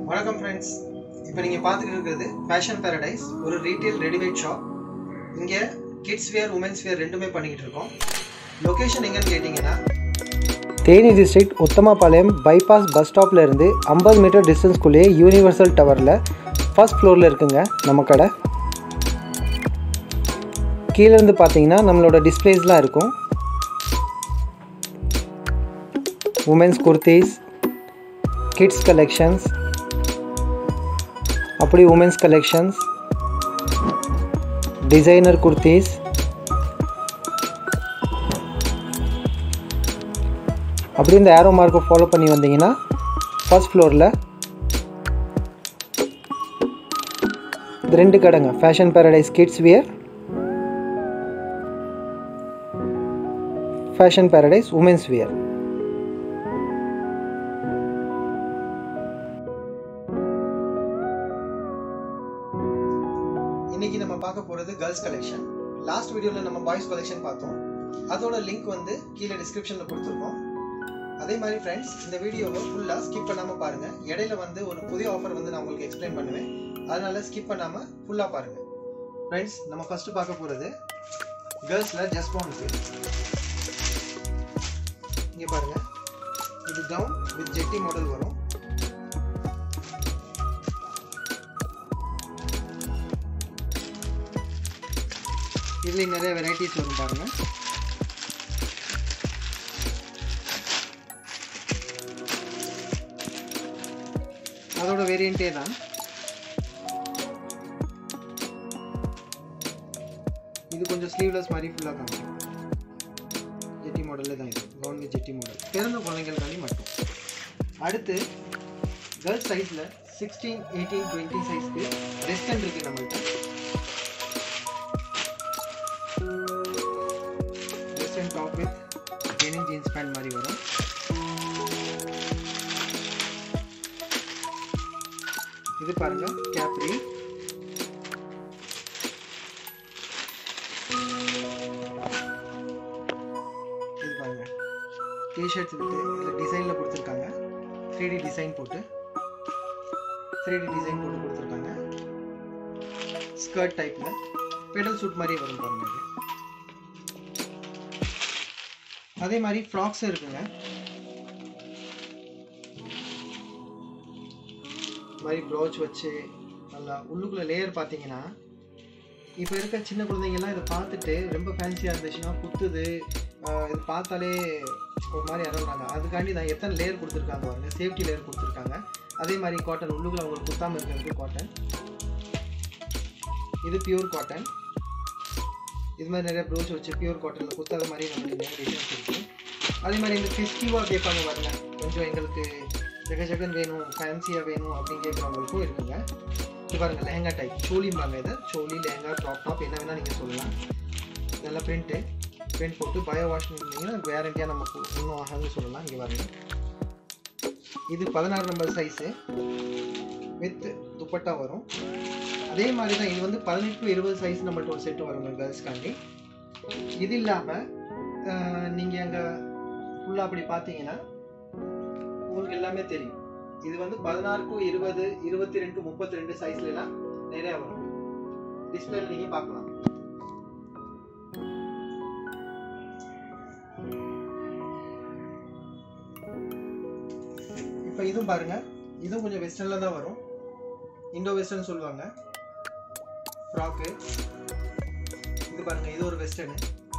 வணக்கம் ஃப்ரெண்ட்ஸ் இப்போ நீங்கள் பார்த்துட்டு இருக்கிறது ஃபேஷன் பேரடைஸ் ஒரு ரீட்டைல் ரெடிமேட் ஷாப் இங்கே கிட்ஸ் வேர் உமன்ஸ் வேர் ரெண்டுமே பண்ணிக்கிட்டு இருக்கோம் லொக்கேஷன் எங்கன்னு கேட்டிங்கன்னா Theni district Uthamapalayam bypass bus ஸ்டாப்ல இருந்து ஐம்பது மீட்டர் டிஸ்டன்ஸ்குள்ளேயே யூனிவர்சல் டவரில் ஃபர்ஸ்ட் ஃப்ளோரில் இருக்குங்க நம்ம கடை கீழே இருந்து பார்த்தீங்கன்னா நம்மளோட டிஸ்பிளேஸ்லாம் இருக்கும் உமன்ஸ் குர்த்திஸ் கிட்ஸ் கலெக்ஷன்ஸ் அப்படி உமன்ஸ் கலெக்ஷன்ஸ் டிசைனர் குர்த்திஸ் அப்படி இந்த ஏரோ மார்க்கை ஃபாலோ பண்ணி வந்தீங்கன்னா ஃபர்ஸ்ட் ஃப்ளோரில் இது ரெண்டு கடைங்க fashion paradise kids wear fashion paradise women's wear இன்னைக்கு நம்ம பார்க்க போகிறது கேர்ள்ஸ் கலெக்ஷன் லாஸ்ட் வீடியோவில் நம்ம பாய்ஸ் கலெக்ஷன் பார்த்தோம் அதோட லிங்க் வந்து கீழே டிஸ்கிரிப்ஷனில் கொடுத்துருக்கோம் அதே மாதிரி ஃப்ரெண்ட்ஸ் இந்த வீடியோவை ஃபுல்லாக ஸ்கிப் பண்ணாமல் பாருங்கள் இடையில வந்து ஒரு புதிய ஆஃபர் வந்து நான் உங்களுக்கு எக்ஸ்பிளைன் பண்ணுவேன் அதனால ஸ்கிப் பண்ணாமல் ஃபுல்லாக பாருங்கள் ஃப்ரெண்ட்ஸ் நம்ம ஃபஸ்ட்டு பார்க்க போகிறது கேர்ள்ஸில் ஜஸ்ட் பவுனுக்கு இங்கே பாருங்கள் இது கவுன் வித் ஜெட்டி மாடல் வரும் இதுலேயும் நிறைய வெரைட்டிஸ் வரும் பாருங்கள் அதோட வேரியண்ட்டே தான் இது கொஞ்சம் ஸ்லீவ்லெஸ் மாதிரி ஃபுல்லாக காமிக்கும் ஜெட்டி மாடலில் தான் இது கவுன் வித் ஜெட்டி மாடல் பிறந்த குழந்தைங்களுக்காண்டி மட்டும் அடுத்து கேர்ள்ஸ் சைஸில் சிக்ஸ்டீன் எயிட்டீன் டுவெண்ட்டி சைஸ்க்கு வெஸ்டர்ன் இருக்குது நம்மள்கிட்ட western top with denim jeans pant மாதிரி வரும் இது பாருங்க கேப்ரி இது பாருங்க டிஷர்ட்ஸ் விட்டு இதில் டிசைனில் கொடுத்துருக்காங்க த்ரீ டி டிசைன் போட்டு த்ரீ டி டிசைன் போட்டு கொடுத்துருக்காங்க ஸ்கர்ட் டைப்பில் பெடல் சூட் மாதிரியே வரும் பாருங்க இது அதே மாதிரி ஃப்ராக்ஸும் இருக்குங்க இந்த மாதிரி ப்ளவுஸ் வச்சு நல்லா உள்ளுக்குள்ள லேயர் பார்த்தீங்கன்னா இப்போ இருக்க சின்ன குழந்தைங்கலாம் இதை பார்த்துட்டு ரொம்ப ஃபேன்சியாக இருந்துச்சுன்னா குத்துது ஆஹ் இது பார்த்தாலே ஒரு மாதிரி இறங்குறாங்க அதுக்காண்டி நான் எத்தனை லேயர் கொடுத்துருக்காங்க பாருங்க சேஃப்டி லேயர் கொடுத்துருக்காங்க அதே மாதிரி காட்டன் உள்ளுக்குள்ள அவங்களுக்கு குத்தாமல் இருக்கிறது காட்டன் இது பியூர் காட்டன் இது மாதிரி நிறைய ப்ளவுஸ் வச்சு பியூர் காட்டனில் குத்தாத மாதிரி நம்மளுக்கு நிறைய டிசைன்ஸ் இருக்குது அதே மாதிரி இந்த ஃபெஸ்டிவாக கேட்பாங்க பாருங்க கொஞ்சம் எங்களுக்கு ஜெக ஜெகன் வேணும் ஃபேன்சியாக வேணும் அப்படின்னு கேட்குறவங்களுக்கும் இருக்குங்க இது பாருங்க லெஹங்கா டைப் சோலிம்பாங்க இதை சோலி லெஹங்கா டாப் டாப் என்ன வேணால் நீங்கள் சொல்லலாம் இதெல்லாம் பிரிண்ட்டு பிரிண்ட் போட்டு பயோ வாஷ் பண்ணிங்கன்னா கேரண்டியாக நமக்கு இன்னும் ஆகாதுன்னு சொல்லலாம் இங்கே பாருங்க இது பதினாறு நம்பர் சைஸு வித் துப்பட்டா வரும் அதே மாதிரி தான் இது வந்து பதினெட்டு டு இருபது சைஸ் நம்மள்ட்ட ஒரு செட்டு வருங்க கேர்ள்ஸ்க்காண்டி இது இல்லாமல் நீங்கள் அங்கே ஃபுல்லாக அப்படி பார்த்தீங்கன்னா உங்களுக்கு எல்லாமே தெரியும் இது வந்து பதினாறு டு இருபது இருபத்தி ரெண்டு முப்பத்தி ரெண்டு சைஸ்லாம் நிறைய வரும் டிஸ்பிளேல நீங்கள் பார்க்கலாம் இப்போ இதுவும் பாருங்க இதுவும் கொஞ்சம் வெஸ்டர்னில் தான் வரும் இண்டோ வெஸ்டர்ன் சொல்லுவாங்க ஃப்ராக்கு இது பாருங்க இது ஒரு வெஸ்டர்னு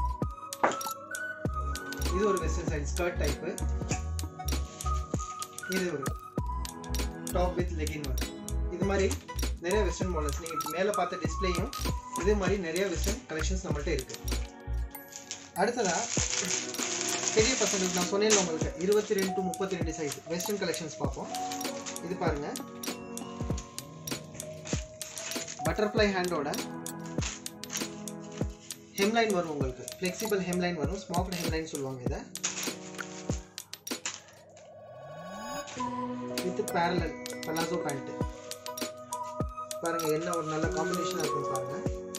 இது ஒரு வெஸ்டர்ன் சைடு ஸ்கர்ட் டைப்பு இது ஒரு டாப் வித் லெகின் வரும் இது மாதிரி நிறைய வெஸ்டர்ன் மாடல்ஸ் நீங்கள் மேலே பார்த்த டிஸ்பிளேயும் இதே மாதிரி நிறைய வெஸ்டர்ன் கலெக்ஷன்ஸ் நம்மள்ட்ட இருக்கு அடுத்ததா பெரிய பசங்களுக்கு நான் சொன்னேன் உங்களுக்கு இருபத்தி ரெண்டு டு முப்பத்தி ரெண்டு சைஸ் வெஸ்டர்ன் கலெக்ஷன்ஸ் பார்ப்போம் இது பாருங்க பட்டர்ஃப்ளை ஹேண்டோட ஹெம்லைன் வரும் உங்களுக்கு ஃப்ளெக்சிபிள் ஹெம்லைன் வரும் ஸ்மாக்ட் ஹெம்லைன் சொல்லுவாங்க இதை வித் பேரலல் பலாசோ பேண்ட் பாருங்க என்ன ஒரு நல்ல காம்பினேஷனாக இருக்கும் பாருங்க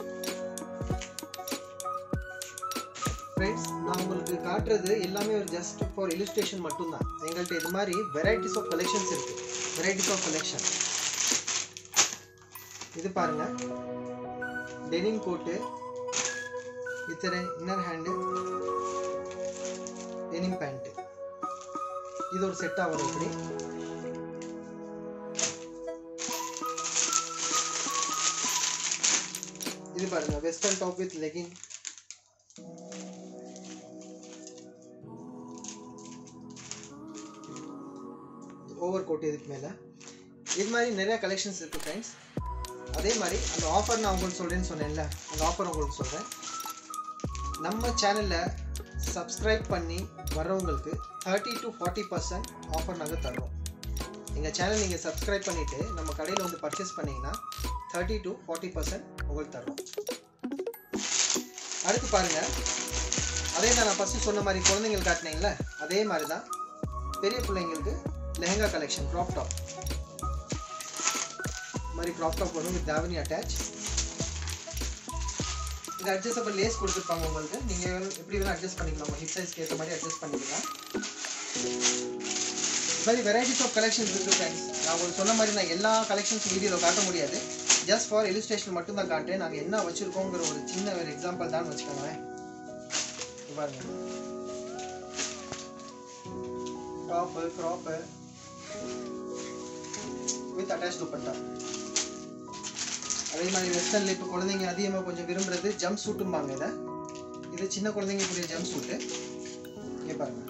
ஃப்ரெண்ட்ஸ் நான் உங்களுக்கு காட்டுறது எல்லாமே ஒரு ஜஸ்ட் ஃபார் illustration மட்டும்தான் எங்கள்கிட்ட இது மாதிரி வெரைட்டிஸ் ஆஃப் கலெக்ஷன்ஸ் இருக்கு வெரைட்டிஸ் ஆஃப் கலெக்ஷன் இது பாருங்க denim coat with inner hand denim pant இது ஒரு செட்டாக வரும் இப்படி இது பாருங்க western top with legging over coat இதுக்கு மேலே இது மாதிரி நிறைய கலெக்ஷன்ஸ் இருக்குது ஃப்ரெண்ட்ஸ் அதே மாதிரி அந்த ஆஃபர் நான் உங்களுக்கு சொல்கிறேன்னு சொன்னேன்ல அந்த ஆஃபர் உங்களுக்கு சொல்கிறேன் நம்ம சேனலில் சப்ஸ்கிரைப் பண்ணி வர்றவங்களுக்கு thirty to forty percent offer நாங்கள் தர்றோம் எங்கள் சேனல் நீங்கள் சப்ஸ்கிரைப் பண்ணிவிட்டு நம்ம கடையில் வந்து பர்ச்சேஸ் பண்ணிங்கன்னா தேர்ட்டி டு ஃபார்ட்டி பர்சன்ட் உங்களுக்கு தர்றோம் அடுத்து பாருங்கள் அதே தான் நான் ஃபஸ்ட்டு சொன்ன மாதிரி குழந்தைங்களுக்கு காட்டினீங்களே அதே மாதிரி தான் பெரிய பிள்ளைங்களுக்கு லெஹங்கா கலெக்ஷன் க்ராப் டாப் மாதிரி க்ராப் டாப் வரும் வித் தாவணி அட்டாச் இது அட்ஜஸ்டபிள் லேஸ் கொடுத்துருப்பாங்க உங்களுக்கு நீங்கள் எப்படி வேணால் அட்ஜஸ்ட் பண்ணிக்கலாம் உங்கள் ஹிப் சைஸ்க்கு ஏற்ற மாதிரி அட்ஜஸ்ட் பண்ணிக்கலாம் இது மாதிரி வெரைட்டிஸ் ஆஃப் கலெக்ஷன்ஸ் இருக்குது ஃப்ரெண்ட்ஸ் நான் உங்களுக்கு சொன்ன மாதிரி நான் எல்லா கலெக்ஷன்ஸ் வீடியோவில் காட்ட முடியாது ஜஸ்ட் ஃபார் இலிஸ்ட்ரேஷன் மட்டும் தான் காட்டுறேன் நாங்கள் என்ன வச்சுருக்கோங்கிற ஒரு சின்ன ஒரு எக்ஸாம்பிள் தான் வச்சுக்கோங்களேன் இது பாருங்க top crop with attach dupatta அதே மாதிரி வெஸ்டர்னில் இப்போ குழந்தைங்க அதிகமாக கொஞ்சம் விரும்புறது ஜம்ப் சூட்டும்பாங்க இதை இது சின்ன குழந்தைங்களுக்குரிய ஜம்ப் சூட்டு இங்கே பாருங்க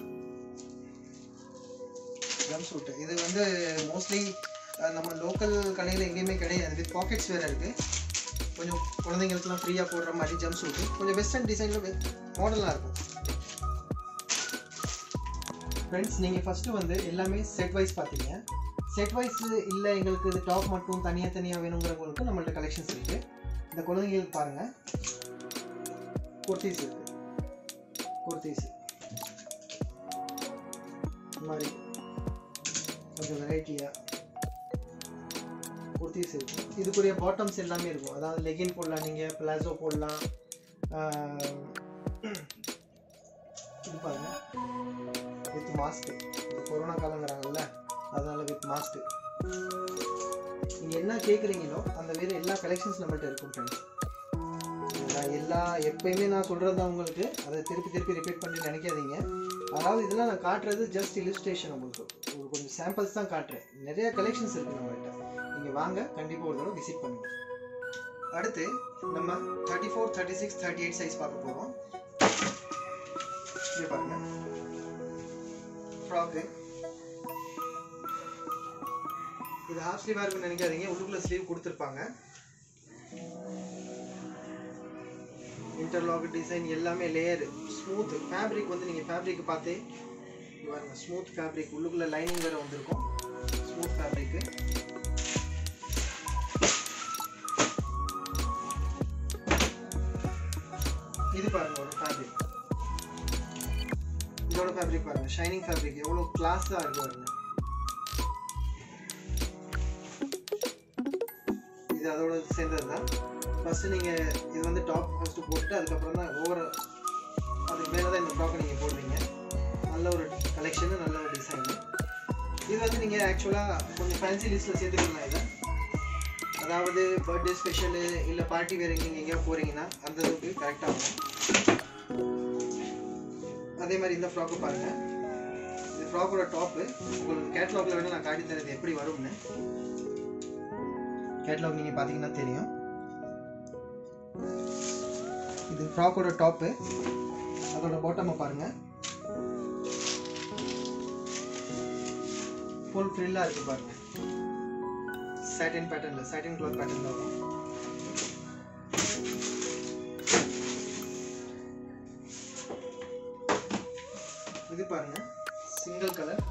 ஜம்ப் சூட்டு இது வந்து மோஸ்ட்லி நம்ம லோக்கல் கடையில் எங்கேயுமே கிடையாது வித் பாக்கெட்ஸ் வேறு இருக்குது கொஞ்சம் குழந்தைங்களுக்குலாம் ஃப்ரீயாக போடுற மாதிரி ஜம்ப் சூட்டு கொஞ்சம் வெஸ்டர்ன் டிசைனில் மாடலாக இருக்கும் ஃப்ரெண்ட்ஸ் நீங்கள் ஃபஸ்ட்டு வந்து எல்லாமே செட் வைஸ் பார்த்தீங்க செட் வைஸ் இல்லை எங்களுக்கு இது டாப் மட்டும் தனியாக தனியாக வேணுங்கிறவங்களுக்கு நம்மள்ட்ட கலெக்ஷன்ஸ் இருக்குது இந்த குழந்தைங்களுக்கு பாருங்கள் குர்த்திஸ் இருக்குது குர்த்திஸ் இந்த மாதிரி கொஞ்சம் வெரைட்டியாக குர்த்திஸ் இருக்கும் இதுக்குரிய பாட்டம்ஸ் எல்லாமே இருக்கும் அதாவது லெகின் போடலாம் நீங்கள் பிளாசோ போடலாம் ஆஹ் இது பாருங்க வித் மாஸ்க்கு இது கொரோனா காலங்கிறாங்கல்ல அதனால வித் மாஸ்க்கு நீங்கள் என்ன கேட்குறீங்களோ அந்த வேறு எல்லா கலெக்ஷன்ஸ் நம்மள்ட்ட இருக்கும் ஃப்ரெண்ட்ஸ் நான் எல்லா எப்பயுமே நான் சொல்கிறது தான் உங்களுக்கு அதை திருப்பி திருப்பி ரிப்பீட் பண்ணி நினைக்காதீங்க அதாவது இதெல்லாம் நான் காட்டுறது ஜஸ்ட் இலிஸ்ட்ரேஷன் உங்களுக்கு ஒரு கொஞ்சம் சாம்பிள்ஸ் தான் காட்டுறேன் நிறைய கலெக்ஷன்ஸ் இருக்குது நம்மள்ட்ட நீங்கள் வாங்க கண்டிப்பாக ஒரு தடவை விசிட் பண்ணுங்க அடுத்து நம்ம thirty four thirty six thirty eight size பார்க்க போகிறோம் இங்கே பாருங்க ஃப்ராக்கு இது ஹாஃப் ஸ்லீவாக இருக்குன்னு நினைக்காதீங்க உள்ளுக்குள்ள ஸ்லீவ் கொடுத்துருப்பாங்க இன்டர்லாக் டிசைன் எல்லாமே லேயர் ஸ்மூத் ஃபேப்ரிக் வந்து நீங்கள் ஃபேப்ரிக் பார்த்தே இங்க பாருங்க ஸ்மூத் ஃபேப்ரிக் உள்ளுக்குள்ள லைனிங் வேறு வந்திருக்கும் ஸ்மூத் ஃபேப்ரிக்கு இது பாருங்க ஒரு ஃபேப்ரிக் இதோட ஃபேப்ரிக் பாருங்க ஷைனிங் ஃபேப்ரிக் எவ்வளோ கிளாஸாக இருக்கு பாருங்க இது அதோட சேர்ந்தது தான் ஃபஸ்ட்டு நீங்கள் இது வந்து டாப் ஃபஸ்ட்டு போட்டு அதுக்கப்புறம் தான் ஓவர் அதுக்கு மேலே தான் இந்த ஃப்ராக்கை நீங்கள் போடுவீங்க நல்ல ஒரு கலெக்ஷனு நல்ல ஒரு டிசைனு இது வந்து நீங்கள் ஆக்சுவலாக கொஞ்சம் ஃபேன்சி லிஸ்ட்டில் சேர்த்துக்கலாம் இதை அதாவது பர்த்டே ஸ்பெஷலு இல்லை பார்ட்டி வேறு நீங்கள் எங்கேயா போகிறீங்கன்னா அந்த இதுக்கு கரெக்டாக இருக்கும் அதே மாதிரி இந்த ஃப்ராக்கு பாருங்கள் இந்த ஃப்ராக்கோட டாப்பு உங்களுக்கு கேட்லாகில் வேணால் நான் காட்டி தரது எப்படி வரும்னு கேட்லாக் நீங்கள் பார்த்தீங்கன்னா தெரியும் இது ஃப்ராக்கோட டாப்பு அதோட பாட்டமை பாருங்க ஃபுல் ஃப்ரில்லாக இருக்கு பாருங்க சாட்டின் பேட்டர்னில் சாட்டின் கிளாத் பேட்டர்னில் வரும் இது பாருங்க சிங்கிள் கலர்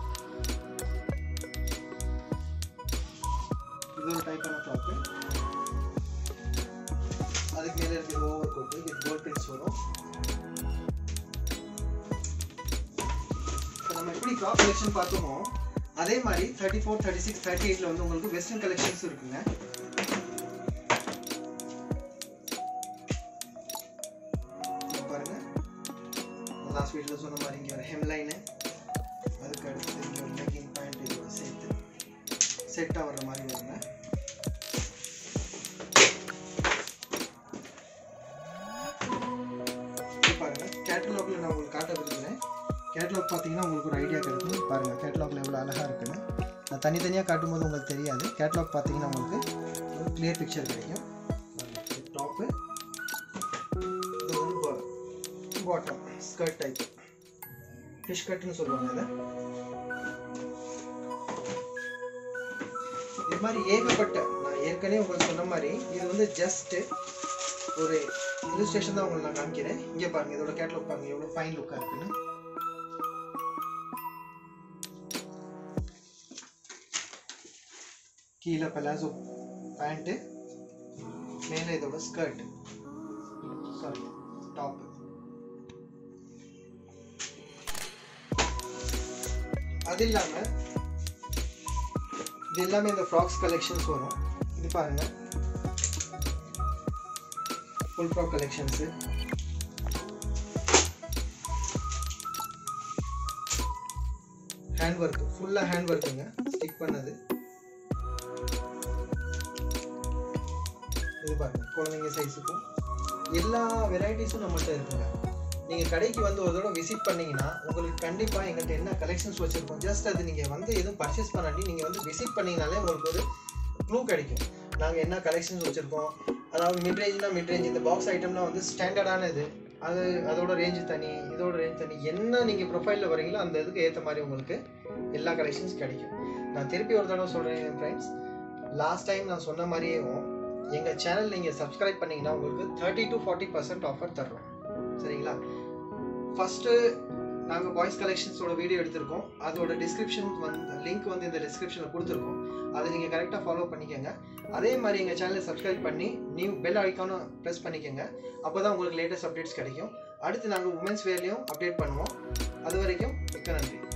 இது ஒரு டைப்பான ஃப்ராக்கு அதுக்கு மேலே இருக்கிற over coat with gold prints வரும் இப்போ நம்ம எப்படி ஃப்ராக் கலெக்ஷன் பார்த்தோமோ அதே மாதிரி thirty four thirty six thirty எயிட்டில் வந்து உங்களுக்கு வெஸ்டர்ன் கலெக்ஷன்ஸ் இருக்குங்க இங்க பாருங்க லாஸ்ட் வீட்டில் சொன்ன மாதிரி இங்கே ஒரு ஹெம்லைனு அதுக்கு அடுத்து இங்கே ஒரு லெக்கிங் பேண்ட் இதோட சேர்த்து செட் ஆகிற மாதிரி வருங்க இது பாருங்க கேட்டலாக்ல நான் உங்களுக்கு காட்ட விரும்புகிறேன் கேட்டலாக் பார்த்தீங்கன்னா உங்களுக்கு ஒரு ஐடியா கிடைக்கும் பாருங்க கேட்டலாக்ல எவ்வளோ அழகாக இருக்குன்னு நான் தனித்தனியாக காட்டும்போது உங்களுக்கு தெரியாது கேட்டலாக் பார்த்தீங்கன்னா உங்களுக்கு ஒரு கிளியர் பிக்சர் கிடைக்கும் டாப்பு இது வந்து பாட்டம் ஸ்கர்ட் டைப் ஃபிஷ் கட்டுன்னு சொல்லுவாங்க இதை இது மாதிரி ஏகப்பட்ட நான் ஏற்கனவே உங்களுக்கு சொன்ன மாதிரி இது வந்து ஜஸ்ட் ஒரு இல்லுஸ்ட்ரேஷன் தான் உங்களுக்கு நான் காமிக்கிறேன் இங்கே பாருங்க இதோட கேட்லாக் பாருங்க எவ்வளோ ஃபைன் லுக்காக இருக்குன்னு கீழே பலாசோ பேண்ட்டு மேலே இதோட ஸ்கர்ட் சாரி டாப் அது இல்லாம இது எல்லாமே இந்த ஃப்ராக்ஸ் கலெக்ஷன்ஸ் வரும் இது பாருங்க full frock collections hand work ஃபுல்லாக ஹேண்ட் ஒர்க்குங்க ஸ்டிக் பண்ணது இது பாருங்க குழந்தைங்க சைஸுக்கும் எல்லா வெரைட்டிஸும் நம்மள்ட்ட இருக்குங்க நீங்கள் கடைக்கு வந்து ஒரு தடவை விசிட் பண்ணீங்கன்னா உங்களுக்கு கண்டிப்பாக எங்கள்கிட்ட என்ன கலெக்ஷன்ஸ் வச்சுருக்கோம் ஜஸ்ட் அது நீங்கள் வந்து எதுவும் பர்ச்சேஸ் பண்ணாட்டி நீங்கள் வந்து விசிட் பண்ணீங்கனாலே உங்களுக்கு ஒரு க்ளூ கிடைக்கும் நாங்கள் என்ன கலெக்ஷன்ஸ் வச்சுருக்கோம் அதாவது மிட்ரேஞ்ச்னா மிட்ரேஞ்ச் இந்த பாக்ஸ் ஐட்டம்லாம் வந்து ஸ்டாண்டர்டான இது அது அதோட ரேஞ்சு தனி இதோட ரேஞ்ச் தனி என்ன நீங்கள் ப்ரொஃபைலில் வரீங்களோ அந்த இதுக்கு ஏற்ற மாதிரி உங்களுக்கு எல்லா கலெக்ஷன்ஸ் கிடைக்கும் நான் திருப்பி ஒரு தடவை சொல்கிறேன் ஃப்ரெண்ட்ஸ் லாஸ்ட் டைம் நான் சொன்ன மாதிரியும் எங்கள் சேனல் நீங்கள் சப்ஸ்கிரைப் பண்ணீங்கன்னா உங்களுக்கு thirty to forty percent offer தர்றோம் சரிங்களா ஃபஸ்ட்டு நாங்கள் பாய்ஸ் கலெக்ஷன்ஸோட வீடியோ எடுத்திருக்கோம் அதோட டிஸ்கிரிப்ஷன் வந்து லிங்க் வந்து இந்த டிஸ்கிரிப்ஷனில் கொடுத்துருக்கோம் அதை நீங்கள் கரெக்டாக ஃபாலோ பண்ணிக்கோங்க அதே மாதிரி எங்கள் சேனலை சப்ஸ்கிரைப் பண்ணி நியூ பெல் ஐக்கானும் ப்ரெஸ் பண்ணிக்கோங்க அப்போ தான் உங்களுக்கு லேட்டஸ்ட் அப்டேட்ஸ் கிடைக்கும் அடுத்து நாங்கள் உமன்ஸ் வேர்லேயும் அப்டேட் பண்ணுவோம் அது வரைக்கும் மிக்க நன்றி